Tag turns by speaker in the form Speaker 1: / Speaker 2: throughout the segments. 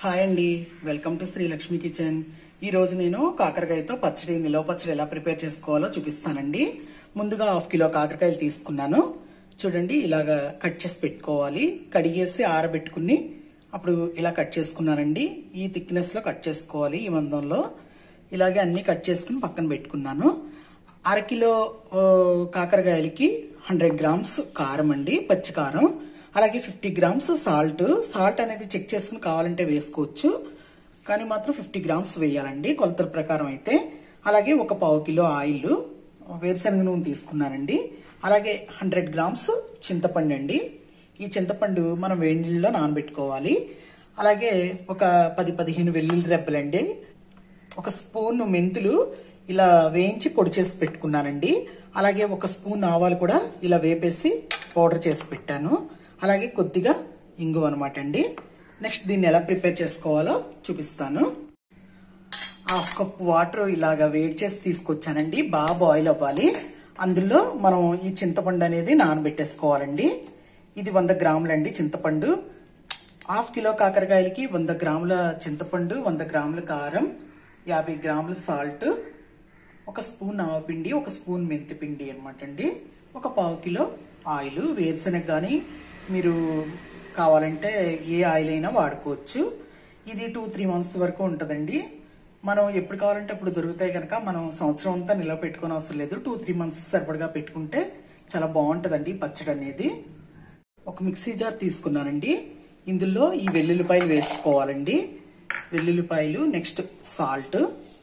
Speaker 1: hi అండి welcome to Sri Lakshmi kitchen ఈ రోజు నేను కాకరకాయతో పచ్చడి నిలవ పచ్చడి ఎలా ప్రిపేర్ చేసుకోవాలో చూపిస్తానండి ముందుగా హాఫ్ కిలో కాకరకాయలు తీసుకున్నాను చూడండి ఇలాగా కట్ చేసి పెట్టుకోవాలి కడిగేసి ఆరబెట్టుకుని అప్పుడు ఇలా కట్ చేసుకున్నానండి ఈ థిక్నెస్ లో కట్ చేసుకోవాలి ఈ మందంలో ఇలాగే అన్ని కట్ చేసుకుని పక్కన పెట్టుకున్నాను అరకిలో ఆ, కాకరకాయలకి హండ్రెడ్ గ్రామ్స్ కారం అండి పచ్చి కారం అలాగే ఫిఫ్టీ గ్రామ్స్ సాల్ట్ సాల్ట్ అనేది చెక్ చేసుకుని కావాలంటే వేసుకోవచ్చు కానీ మాత్రం ఫిఫ్టీ గ్రామ్స్ వేయాలండి కొలతల ప్రకారం అయితే అలాగే ఒక పావు కిలో ఆయిల్ వేరుశనగ నూనె తీసుకున్నానండి అలాగే హండ్రెడ్ గ్రామ్స్ చింతపండు అండి ఈ చింతపండు మనం వేడి నీళ్ళలో నానబెట్టుకోవాలి అలాగే ఒక పది పదిహేను వెల్లుల్లి రెబ్బలండి ఒక స్పూన్ మెంతులు ఇలా వేయించి పొడి చేసి పెట్టుకున్నానండి అలాగే ఒక స్పూన్ ఆవాలు కూడా ఇలా వేపేసి పౌడర్ చేసి పెట్టాను అలాగే కొద్దిగా ఇంగు అనమాట అండి నెక్స్ట్ దీన్ని ఎలా ప్రిపేర్ చేసుకోవాలో చూపిస్తాను హాఫ్ కప్ వాటర్ ఇలాగా వేడి చేసి తీసుకొచ్చానండి బాగా బాయిల్ అవ్వాలి అందులో మనం ఈ చింతపండు అనేది నానబెట్టేసుకోవాలండి ఇది వంద గ్రాములండి చింతపండు హాఫ్ కిలో కాకరకాయలకి వంద గ్రాముల చింతపండు వంద గ్రాముల కారం యాభై గ్రాముల సాల్ట్ ఒక స్పూన్ ఆవపిండి ఒక స్పూన్ మెంతి పిండి అనమాట అండి ఒక పావు కిలో ఆయిల్ వేరుశనగ కానీ మీరు కావాలంటే ఏ ఆయిల్ అయినా వాడుకోవచ్చు ఇది టూ త్రీ మంత్స్ వరకు ఉంటుందండి మనం ఎప్పుడు కావాలంటే అప్పుడు దొరుకుతాయి కనుక మనం సంవత్సరం అంతా నిల్వ పెట్టుకోని అవసరం లేదు టూ త్రీ మంత్స్ సరిపడగా పెట్టుకుంటే చాలా బాగుంటుందండి ఈ పచ్చడి అనేది ఒక మిక్సీ జార్ తీసుకున్నానండి ఇందులో ఈ వెల్లుల్లిపాయలు వేసుకోవాలండి వెల్లుల్లిపాయలు నెక్స్ట్ సాల్ట్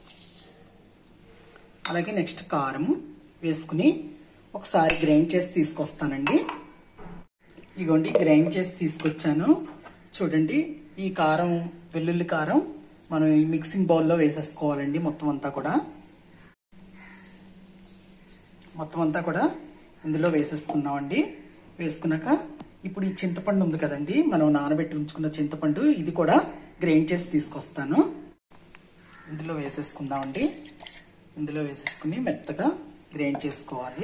Speaker 1: అలాగే నెక్స్ట్ కారం వేసుకుని ఒకసారి గ్రైండ్ చేసి తీసుకొస్తానండి ఇగోండి గ్రైండ్ చేసి తీసుకొచ్చాను చూడండి ఈ కారం వెల్లుల్లి కారం మనం ఈ మిక్సింగ్ బౌల్లో వేసేసుకోవాలండి మొత్తం అంతా కూడా మొత్తం అంతా కూడా ఇందులో వేసేసుకున్నామండి వేసుకున్నాక ఇప్పుడు ఈ చింతపండు ఉంది కదండి మనం నానబెట్టి ఉంచుకున్న చింతపండు ఇది కూడా గ్రైండ్ చేసి తీసుకొస్తాను ఇందులో వేసేసుకుందామండి ఇందులో వేసేసుకుని మెత్తగా గ్రైండ్ చేసుకోవాలి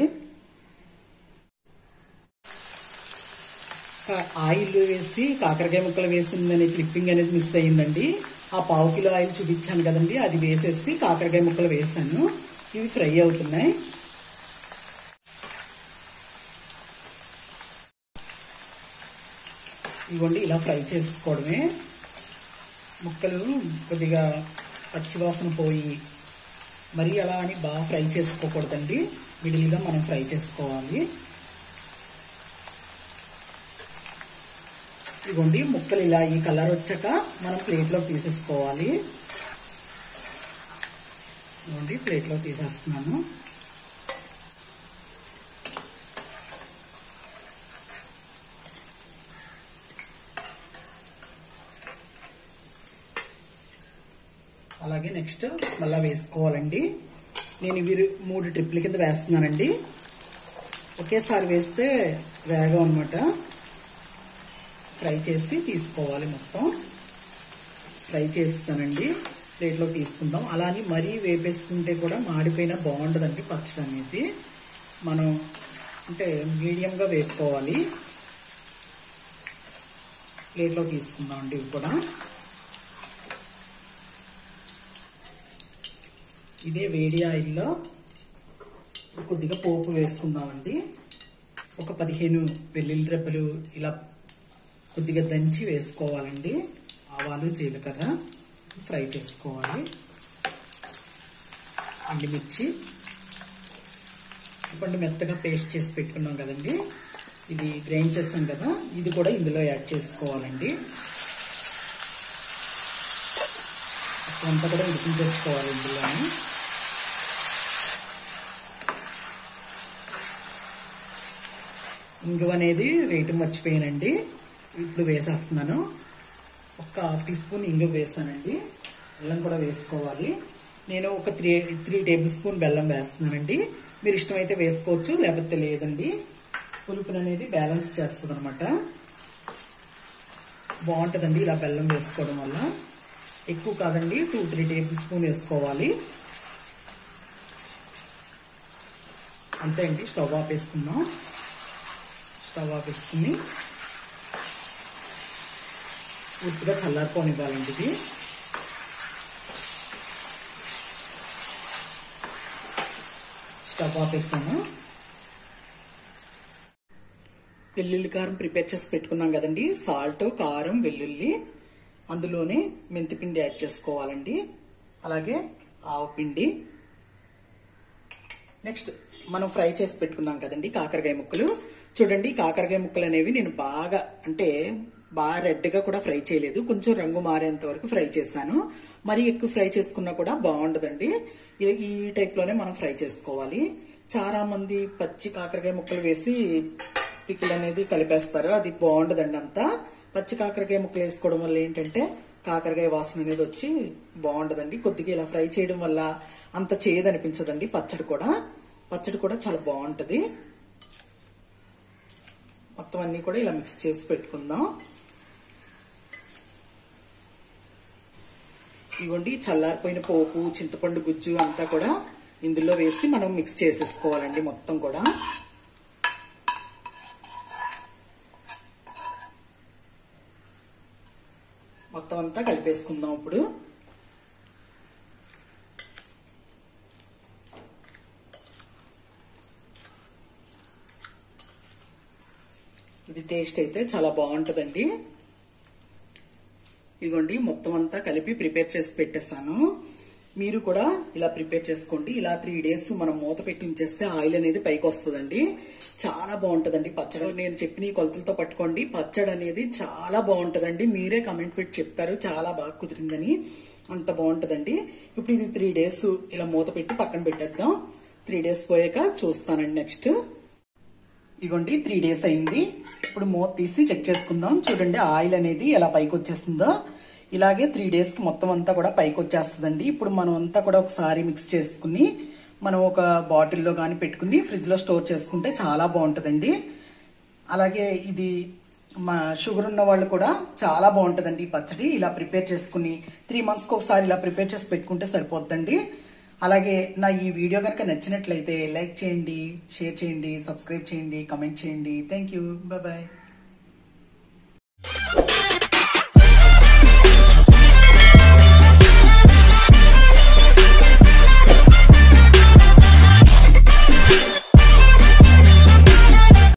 Speaker 1: కా- ఆయిల్ వేసి కాకరకాయ ముక్కలు వేసిందని క్లిప్పింగ్ అనేది మిస్ అయ్యిందండి ఆ పావు కిలో ఆయిల్ చూపించాను కదండి అది వేసేసి కాకరకాయ ముక్కలు వేసాను ఇవి ఫ్రై అవుతున్నాయి ఇవ్వండి ఇలా ఫ్రై చేసుకోవడమే ముక్కలు కొద్దిగా పచ్చివాసన పోయి మరి అలా అని బాగా ఫ్రై చేసుకోకూడదండి మిడిల్గా మనం ఫ్రై చేసుకోవాలి ఇదిగోండి ముక్కలు ఇలా ఈ కలర్ వచ్చాక మనం ప్లేట్లో తీసేసుకోవాలి ఇదిగోండి ప్లేట్లో తీసేస్తున్నాను అలాగే నెక్స్ట్ మళ్ళా వేసుకోవాలండి నేను ఇవి మూడు ట్రిప్ల కింద వేస్తున్నానండి ఒకేసారి వేస్తే వేగం అనమాట ఫ్రై చేసి తీసుకోవాలి మొత్తం ఫ్రై చేస్తానండి ప్లేట్లో తీసుకుందాం అలా అని మరీ వేపేసుకుంటే కూడా మాడిపోయినా బాగుండదండి పచ్చడి అనేది మనం అంటే మీడియంగా వేపుకోవాలి ప్లేట్లో తీసుకుందాం అండి ఇవి కూడా ఇదే వేడి ఆయిల్లో కొద్దిగా పోపు వేసుకుందామండి ఒక పదిహేను వెల్లుల్లి రెబ్బలు ఇలా కొద్దిగా దంచి వేసుకోవాలండి ఆవాలు జీలకర్ర ఫ్రై చేసుకోవాలి ఎండుమిర్చి ఇప్పుడు మెత్తగా పేస్ట్ చేసి పెట్టుకున్నాం కదండి ఇది గ్రైండ్ చేస్తాం కదా ఇది కూడా ఇందులో యాడ్ చేసుకోవాలండి అంతా కూడా ఉడికించేసుకోవాలి ఇందులోని ఇంగువ అనేది వేయటం మర్చిపోయానండి ఇప్పుడు వేసేస్తున్నాను ఒక హాఫ్ టీ స్పూన్ ఇంగువ వేసానండి బెల్లం కూడా వేసుకోవాలి నేను ఒక త్రీ త్రీ టేబుల్ స్పూన్ బెల్లం వేస్తున్నానండి మీరు ఇష్టమైతే వేసుకోవచ్చు లేకపోతే లేదండి పులుపుని అనేది బ్యాలెన్స్ చేస్తుంది అనమాట బాగుంటుందండి ఇలా బెల్లం వేసుకోవడం వల్ల ఎక్కువ కాదండి టూ త్రీ టేబుల్ స్పూన్ వేసుకోవాలి అంతే అండి స్టవ్ ఆపేసుకుందాం స్టవ్ ఆపేసుకుని పూర్తిగా చల్లారిపోనివ్వాలండి ఇది స్టవ్ ఆపేస్తాను వెల్లుల్లి కారం ప్రిపేర్ చేసి పెట్టుకున్నాం కదండి సాల్ట్ కారం వెల్లుల్లి అందులోనే మెంతిపిండి యాడ్ చేసుకోవాలండి అలాగే ఆవు పిండి నెక్స్ట్ మనం ఫ్రై చేసి పెట్టుకున్నాం కదండి కాకరకాయ ముక్కలు చూడండి కాకరకాయ ముక్కలు అనేవి నేను బాగా అంటే బాగా రెడ్గా కూడా ఫ్రై చేయలేదు కొంచెం రంగు మారేంత వరకు ఫ్రై చేశాను మరి ఎక్కువ ఫ్రై చేసుకున్నా కూడా బాగుండదండి ఈ- ఈ టైప్ లోనే మనం ఫ్రై చేసుకోవాలి చాలా మంది పచ్చి కాకరకాయ ముక్కలు వేసి పికిల్ అనేది కలిపేస్తారు అది బాగుండదండి అంతా పచ్చి కాకరకాయ ముక్కలు వేసుకోవడం వల్ల ఏంటంటే కాకరకాయ వాసన అనేది వచ్చి బాగుండదండి కొద్దిగా ఇలా ఫ్రై చేయడం వల్ల అంత చేయదనిపించదండి పచ్చడి కూడా పచ్చడి కూడా చాలా బాగుంటది మొత్తం అన్ని కూడా ఇలా మిక్స్ చేసి పెట్టుకుందాం ఇవ్వండి చల్లారిపోయిన పోపు చింతపండు గుజ్జు అంతా కూడా ఇందులో వేసి మనం మిక్స్ చేసేసుకోవాలండి మొత్తం కూడా మొత్తం అంతా కలిపేసుకుందాం ఇప్పుడు ఇది టేస్ట్ అయితే చాలా బాగుంటదండి ఇదిగోండి మొత్తం అంతా కలిపి ప్రిపేర్ చేసి పెట్టేస్తాను మీరు కూడా ఇలా ప్రిపేర్ చేసుకోండి ఇలా త్రీ డేస్ మనం మూత పెట్టి ఉంచేస్తే ఆయిల్ అనేది పైకి వస్తుందండి చాలా బాగుంటదండి పచ్చడి నేను చెప్పిన ఈ కొలతలతో పట్టుకోండి పచ్చడి అనేది చాలా బాగుంటదండి మీరే కమెంట్ పెట్టి చెప్తారు చాలా బాగా కుదిరిందని అంత బాగుంటదండి ఇప్పుడు ఇది త్రీ డేస్ ఇలా మూత పెట్టి పక్కన పెట్టేద్దాం త్రీ డేస్ పోయాక చూస్తానండి నెక్స్ట్ ఇగోండి త్రీ డేస్ అయింది ఇప్పుడు మూత తీసి చెక్ చేసుకుందాం చూడండి ఆయిల్ అనేది ఎలా పైకి వచ్చేస్తుందో ఇలాగే త్రీ డేస్ కి మొత్తం అంతా కూడా పైకి వచ్చేస్తుందండి ఇప్పుడు మనం అంతా కూడా ఒకసారి మిక్స్ చేసుకుని మనం ఒక బాటిల్లో కానీ పెట్టుకుని ఫ్రిడ్జ్ లో స్టోర్ చేసుకుంటే చాలా బాగుంటదండి అలాగే ఇది మా షుగర్ ఉన్న వాళ్ళు కూడా చాలా బాగుంటదండి ఈ పచ్చడి ఇలా ప్రిపేర్ చేసుకుని త్రీ మంత్స్కి ఒకసారి ఇలా ప్రిపేర్ చేసి పెట్టుకుంటే సరిపోద్దండి అలాగే నా ఈ వీడియో కనుక నచ్చినట్లయితే లైక్ చేయండి షేర్ చేయండి సబ్స్క్రైబ్ చేయండి కమెంట్ చేయండి థ్యాంక్ యూ బాయ్